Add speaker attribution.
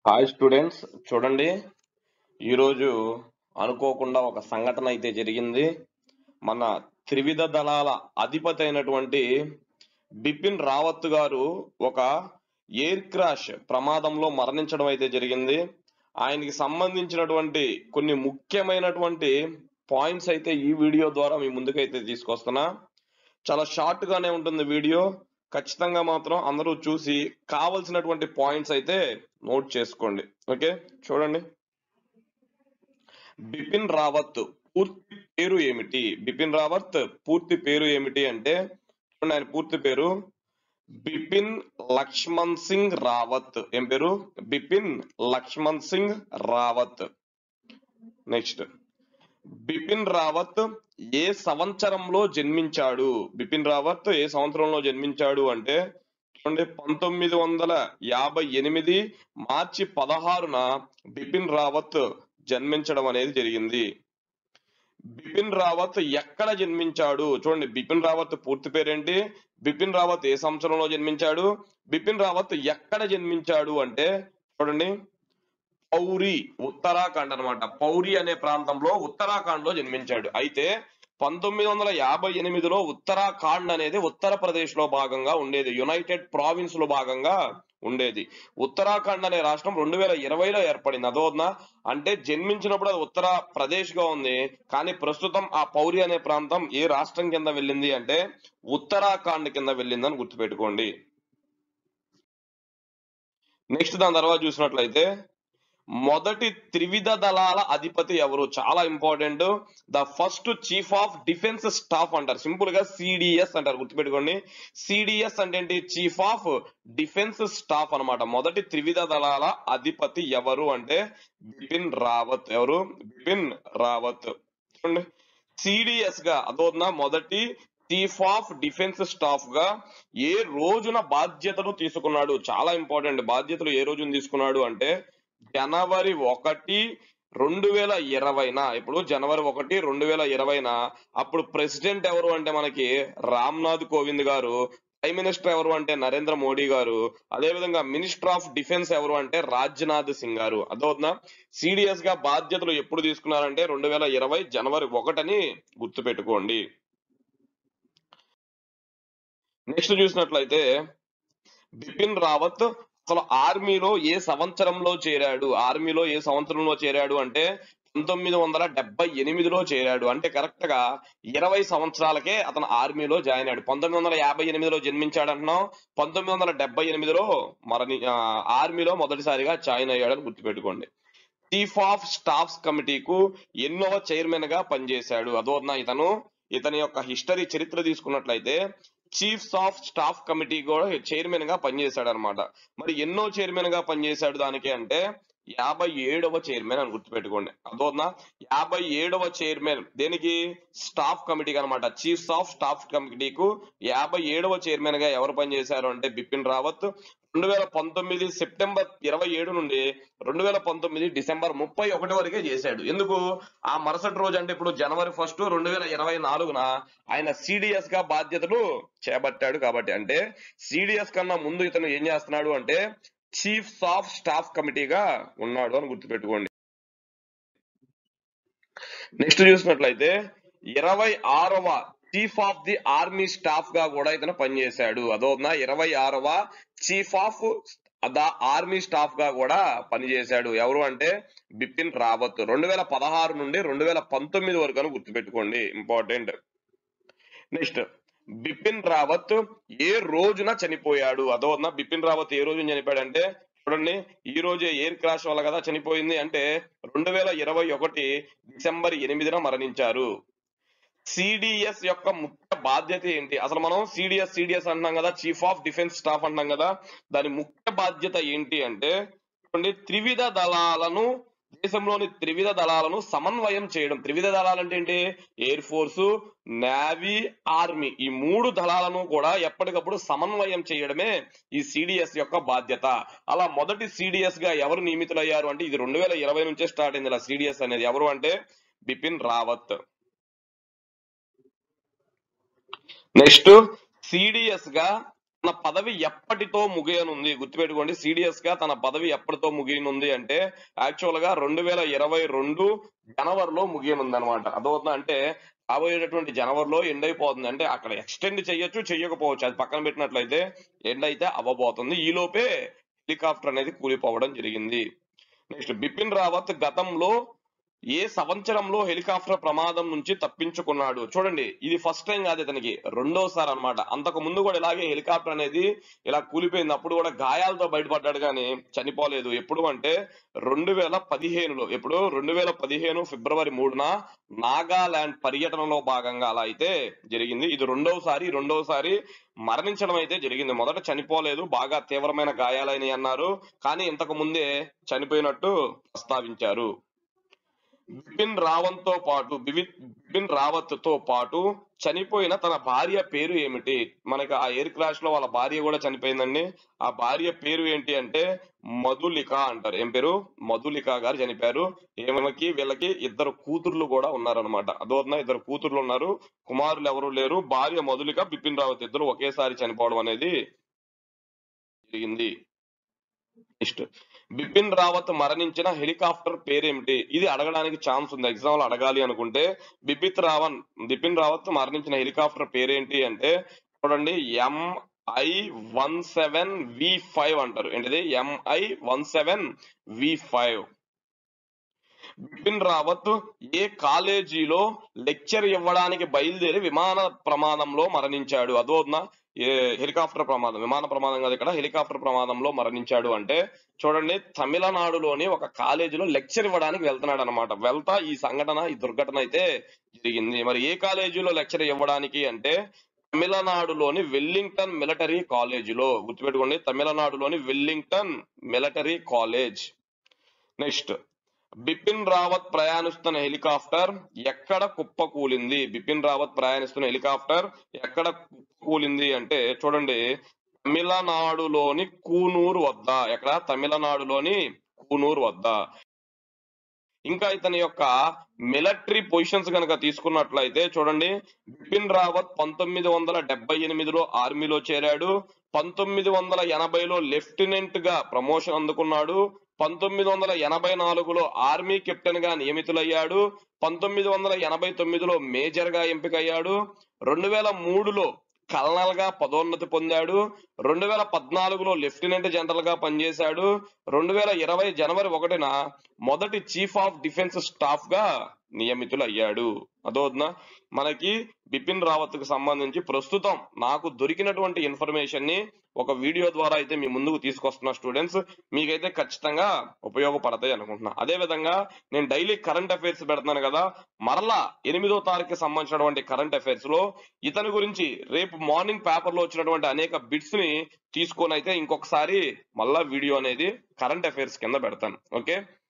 Speaker 1: hi students చూడండి ఈరోజు అనుకోకుండా ఒక సంఘటన అయితే జరిగింది మన త్రివిధ దళాల అధిపతి అయినటువంటి బిపిన్ రావత్ గారు ఒక ఎయిర్ క్రాష్ ప్రమాదంలో మరణించడం అయితే జరిగింది ఆయనకి సంబంధించినటువంటి కొన్ని ముఖ్యమైనటువంటి పాయింట్స్ అయితే ఈ వీడియో ద్వారా మీ ముందుకైతే తీసుకొస్తున్నా చాలా షార్ట్ గానే ఉంటుంది వీడియో ఖచ్చితంగా మాత్రం అందరూ చూసి కావలసినటువంటి పాయింట్స్ అయితే నోట్ చేసుకోండి ఓకే చూడండి బిపిన్ రావత్ పూర్తి పేరు ఏమిటి బిపిన్ రావత్ పూర్తి పేరు ఏమిటి అంటే చూడండి ఆయన పూర్తి పేరు బిపిన్ లక్ష్మణ్ సింగ్ రావత్ ఏం పేరు బిపిన్ లక్ష్మణ్ సింగ్ రావత్ నెక్స్ట్ బిపిన్ రావత్ ఏ సంవత్సరంలో జన్మించాడు బిపిన్ రావత్ ఏ సంవత్సరంలో జన్మించాడు అంటే చూడండి పంతొమ్మిది వందల యాభై ఎనిమిది మార్చి పదహారున బిపిన్ రావత్ జన్మించడం అనేది జరిగింది బిపిన్ రావత్ ఎక్కడ జన్మించాడు చూడండి బిపిన్ రావత్ పూర్తి పేరేంటి బిపిన్ రావత్ ఏ సంవత్సరంలో జన్మించాడు బిపిన్ రావత్ ఎక్కడ జన్మించాడు అంటే చూడండి పౌరి ఉత్తరాఖండ్ అన్నమాట పౌరి అనే ప్రాంతంలో ఉత్తరాఖండ్ లో జన్మించాడు అయితే పంతొమ్మిది వందల యాభై ఎనిమిదిలో ఉత్తరాఖండ్ అనేది ఉత్తరప్రదేశ్ లో భాగంగా ఉండేది యునైటెడ్ ప్రావిన్స్ లో భాగంగా ఉండేది ఉత్తరాఖండ్ అనే రాష్ట్రం రెండు వేల ఇరవైలో ఏర్పడింది అదోనా అంటే జన్మించినప్పుడు అది ఉత్తర ప్రదేశ్ గా ఉంది కానీ ప్రస్తుతం ఆ పౌరి అనే ప్రాంతం ఏ రాష్ట్రం కింద వెళ్ళింది అంటే ఉత్తరాఖండ్ కింద వెళ్ళిందని గుర్తుపెట్టుకోండి నెక్స్ట్ దాని తర్వాత చూసినట్లయితే మొదటి త్రివిధ దళాల అధిపతి ఎవరు చాలా important the first chief of defence staff అంటారు సింపుల్ గా సిడిఎస్ అంటారు గుర్తుపెట్టుకోండి సిడిఎస్ అంటే ఏంటి చీఫ్ ఆఫ్ డిఫెన్స్ స్టాఫ్ అన్నమాట మొదటి త్రివిధ దళాల అధిపతి ఎవరు అంటే బిపిన్ రావత్ ఎవరు బిపిన్ రావత్ చూడండి సిడిఎస్ గా అదోనా మొదటి చీఫ్ ఆఫ్ డిఫెన్స్ స్టాఫ్ గా ఏ రోజున బాధ్యతలు తీసుకున్నాడు చాలా ఇంపార్టెంట్ బాధ్యతలు ఏ రోజున తీసుకున్నాడు అంటే జనవరి ఒకటి రెండు వేల ఇరవైన ఇప్పుడు జనవరి ఒకటి రెండు వేల ఇరవైన అప్పుడు ప్రెసిడెంట్ ఎవరు అంటే మనకి రామ్నాథ్ కోవింద్ గారు ప్రైమ్ మినిస్టర్ ఎవరు అంటే నరేంద్ర మోడీ గారు అదే విధంగా మినిస్టర్ ఆఫ్ డిఫెన్స్ ఎవరు అంటే రాజ్నాథ్ సింగ్ గారు అదవుతుందా సిడిఎస్ గా బాధ్యతలు ఎప్పుడు తీసుకున్నారంటే రెండు వేల ఇరవై జనవరి ఒకటని గుర్తుపెట్టుకోండి నెక్స్ట్ చూసినట్లయితే బిపిన్ రావత్ అసలు ఆర్మీలో ఏ సంవత్సరంలో చేరాడు ఆర్మీలో ఏ సంవత్సరంలో చేరాడు అంటే పంతొమ్మిది వందల డెబ్బై ఎనిమిదిలో చేరాడు అంటే కరెక్ట్ గా ఇరవై సంవత్సరాలకే అతను ఆర్మీలో జాయిన్ అయ్యాడు పంతొమ్మిది వందల యాభై ఎనిమిదిలో జన్మించాడు అంటున్నాం పంతొమ్మిది వందల డెబ్బై ఎనిమిదిలో మరణి ఆ, ఆర్మీలో మొదటిసారిగా జాయిన్ అయ్యాడని గుర్తుపెట్టుకోండి చీఫ్ ఆఫ్ స్టాఫ్స్ కమిటీకు ఎన్నో చైర్మన్ గా పనిచేశాడు అదోనా ఇతను ఇతని యొక్క హిస్టరీ చరిత్ర తీసుకున్నట్లయితే చీఫ్స్ ఆఫ్ స్టాఫ్ కమిటీ కూడా చైర్మన్ గా పనిచేశాడు అనమాట మరి ఎన్నో చైర్మన్ గా పనిచేశాడు దానికి అంటే యాభై ఏడవ చైర్మన్ అని గుర్తుపెట్టుకోండి అదోనా యాభై ఏడవ చైర్మన్ దేనికి స్టాఫ్ కమిటీకి అనమాట చీఫ్స్ ఆఫ్ స్టాఫ్ కమిటీకు యాభై ఏడవ చైర్మన్ గా ఎవరు పనిచేశారు అంటే బిపిన్ రావత్ రెండు వేల పంతొమ్మిది సెప్టెంబర్ ఇరవై ఏడు నుండి రెండు వేల పంతొమ్మిది డిసెంబర్ ముప్పై ఒకటి వరకే చేశాడు ఎందుకు ఆ మరుసటి రోజు అంటే ఇప్పుడు జనవరి ఫస్ట్ రెండు వేల ఇరవై నాలుగున ఆయన సిడిఎస్ గా బాధ్యతలు చేపట్టాడు కాబట్టి అంటే సిడిఎస్ కన్నా ముందు ఇతను ఏం చేస్తున్నాడు అంటే చీఫ్స్ ఆఫ్ స్టాఫ్ కమిటీగా ఉన్నాడు అని గుర్తుపెట్టుకోండి నెక్స్ట్ చూసినట్లయితే ఇరవై ఆరవ chief of the army staff గా కూడా ఇతను పనిచేశాడు అదోనా ఇరవై ఆరవ chief of the army staff గా కూడా పనిచేశాడు ఎవరు అంటే బిపిన్ రావత్ రెండు వేల పదహారు నుండి రెండు వేల పంతొమ్మిది వరకు అని గుర్తుపెట్టుకోండి ఇంపార్టెంట్ నెక్స్ట్ బిపిన్ రావత్ ఏ రోజున చనిపోయాడు అదోనా బిపిన్ రావత్ ఏ రోజున చనిపోయాడు అంటే చూడండి ఈ రోజే ఎయిర్ క్రాష్ వల్ల కదా చనిపోయింది అంటే రెండు వేల ఇరవై ఒకటి డిసెంబర్ ఎనిమిదిన మరణించారు సిడిఎస్ యొక్క ముఖ్య బాధ్యత ఏంటి అసలు మనం సిడిఎస్ సిడిఎస్ అంటున్నాం కదా చీఫ్ ఆఫ్ డిఫెన్స్ స్టాఫ్ అంటున్నాం కదా దాని ముఖ్య బాధ్యత ఏంటి అంటే చూడండి త్రివిధ దళాలను దేశంలోని త్రివిధ దళాలను సమన్వయం చేయడం త్రివిధ దళాలు అంటే ఏంటి ఎయిర్ ఫోర్స్ నేవీ ఆర్మీ ఈ మూడు దళాలను కూడా ఎప్పటికప్పుడు సమన్వయం చేయడమే ఈ సిడిఎస్ యొక్క బాధ్యత అలా మొదటి సిడిఎస్ గా ఎవరు నియమితులయ్యారు అంటే ఇది రెండు వేల ఇరవై నుంచే స్టార్ట్ అయింది ఇలా సిడిఎస్ అనేది ఎవరు అంటే బిపిన్ రావత్ నెక్స్ట్ సిడిఎస్ గా తన పదవి ఎప్పటితో ముగియనుంది గుర్తుపెట్టుకోండి సీరియస్ గా తన పదవి ఎప్పటితో ముగియనుంది అంటే యాక్చువల్ గా రెండు వేల ఇరవై రెండు జనవరిలో ముగియనుంది అనమాట అదవుతుందా అంటే రాబోయేటటువంటి జనవరిలో ఎండ్ అయిపోతుంది అంటే అక్కడ ఎక్స్టెండ్ చేయొచ్చు చెయ్యకపోవచ్చు అది పక్కన పెట్టినట్లయితే ఎండ్ అయితే అవ్వబోతుంది ఈ లోపే హెలికాప్టర్ అనేది కూలిపోవడం జరిగింది నెక్స్ట్ బిపిన్ రావత్ గతంలో ఏ సంవత్సరంలో హెలికాప్టర్ ప్రమాదం నుంచి తప్పించుకున్నాడు చూడండి ఇది ఫస్ట్ టైం కాదు ఇతనికి రెండోసారి అన్నమాట అంతకు ముందు కూడా ఇలాగే హెలికాప్టర్ అనేది ఇలా కూలిపోయింది అప్పుడు కూడా గాయాలతో బయటపడ్డాడు కానీ చనిపోలేదు ఎప్పుడు అంటే రెండు వేల పదిహేనులో ఎప్పుడు రెండు వేల పదిహేను ఫిబ్రవరి మూడున నాగాలాండ్ పర్యటనలో భాగంగా అలా అయితే జరిగింది ఇది రెండోసారి రెండోసారి మరణించడం అయితే జరిగింది మొదట చనిపోలేదు బాగా తీవ్రమైన గాయాలని అన్నారు కానీ ఇంతకు ముందే చనిపోయినట్టు ప్రస్తావించారు బిపిన్ రావత్ తో పాటు బివి- బిపిన్ రావత్ తో పాటు చనిపోయిన తన భార్య పేరు ఏమిటి మనకి ఆ ఎయిర్ క్రాష్ లో వాళ్ళ భార్య కూడా చనిపోయిందండి ఆ భార్య పేరు ఏంటి అంటే మధులిక అంటారు ఏం పేరు మధులిక గారు చనిపోయారు ఏమకి వీళ్ళకి ఇద్దరు కూతుర్లు కూడా ఉన్నారనమాట అదోన ఇద్దరు కూతుర్లు ఉన్నారు కుమారులు ఎవరు లేరు భార్య మధులిక బిపిన్ రావత్ ఇద్దరు ఒకేసారి చనిపోవడం అనేది జరిగింది నెక్స్ట్ బిపిన్ రావత్ మరణించిన హెలికాప్టర్ పేరేమిటి ఇది అడగడానికి ఛాన్స్ ఉంది ఎగ్జామ్ లో అడగాలి అనుకుంటే బిపిత్ రావన్ బిపిన్ రావత్ మరణించిన హెలికాప్టర్ పేరేంటి అంటే చూడండి MI one seven V five అంటారు ఏంటిది MI one seven V five Bipin Rawat ఏ కాలేజీలో లెక్చర్ ఇవ్వడానికి బయలుదేరి విమాన ప్రమాదంలో మరణించాడు అదోనా ఏ హెలికాప్టర్ ప్రమాదం విమాన ప్రమాదం కాదు ఇక్కడ హెలికాప్టర్ ప్రమాదంలో మరణించాడు అంటే చూడండి తమిళనాడులోని ఒక కాలేజీలో లెక్చర్ ఇవ్వడానికి వెళ్తున్నాడు అనమాట వెళ్తా ఈ సంఘటన ఈ దుర్ఘటన అయితే జరిగింది మరి ఏ కాలేజీలో లెక్చర్ ఇవ్వడానికి అంటే తమిళనాడులోని వెల్లింగ్టన్ మిలిటరీ కాలేజీలో గుర్తుపెట్టుకోండి తమిళనాడులోని Wellington military college next Bipin Rawat ప్రయాణిస్తున్న హెలికాప్టర్ ఎక్కడ కుప్పకూలింది బిపిన్ రావత్ ప్రయాణిస్తున్న హెలికాప్టర్ ఎక్కడ కుప్పకూలింది అంటే చూడండి తమిళనాడులోని కూనూరు వద్ద ఎక్కడ తమిళనాడులోని కూనూరు వద్ద ఇంకా ఇతని యొక్క మిలిటరీ పొజిషన్స్ కనుక తీసుకున్నట్లయితే చూడండి బిపిన్ రావత్ పంతొమ్మిది వందల డెబ్బై ఎనిమిదిలో ఆర్మీలో చేరాడు పంతొమ్మిది వందల ఎనభైలో లెఫ్టినెంట్ గా ప్రమోషన్ అందుకున్నాడు పంతొమ్మిది వందల ఎనభై నాలుగులో ఆర్మీ కెప్టెన్ గా నియమితులయ్యాడు పంతొమ్మిది వందల ఎనభై తొమ్మిదిలో మేజర్ గా ఎంపికయ్యాడు రెండు వేల మూడులో కల్నల్ గా పదోన్నతి పొందాడు రెండు వేల పద్నాలుగులో లెఫ్టినెంట్ జనరల్ గా పనిచేశాడు రెండు వేల ఇరవై జనవరి ఒకటిన మొదటి చీఫ్ ఆఫ్ డిఫెన్స్ స్టాఫ్ గా నియమితులయ్యాడు అదోద్నా మనకి బిపిన్ రావత్ కు సంబంధించి ప్రస్తుతం నాకు దొరికినటువంటి ఇన్ఫర్మేషన్ ని ఒక వీడియో ద్వారా అయితే మీ ముందుకు తీసుకొస్తున్న స్టూడెంట్స్ మీకైతే ఖచ్చితంగా ఉపయోగపడతాయి అనుకుంటున్నా అదే విధంగా నేను డైలీ కరెంట్ అఫైర్స్ పెడుతున్నాను కదా మరలా ఎనిమిదో తారీఖుకి సంబంధించినటువంటి కరెంట్ అఫైర్స్ లో ఇతని గురించి రేపు మార్నింగ్ పేపర్ లో వచ్చినటువంటి అనేక బిట్స్ ని తీసుకొని అయితే ఇంకొకసారి మళ్ళా వీడియో అనేది కరెంట్ అఫైర్స్ కింద పెడతాను ఓకే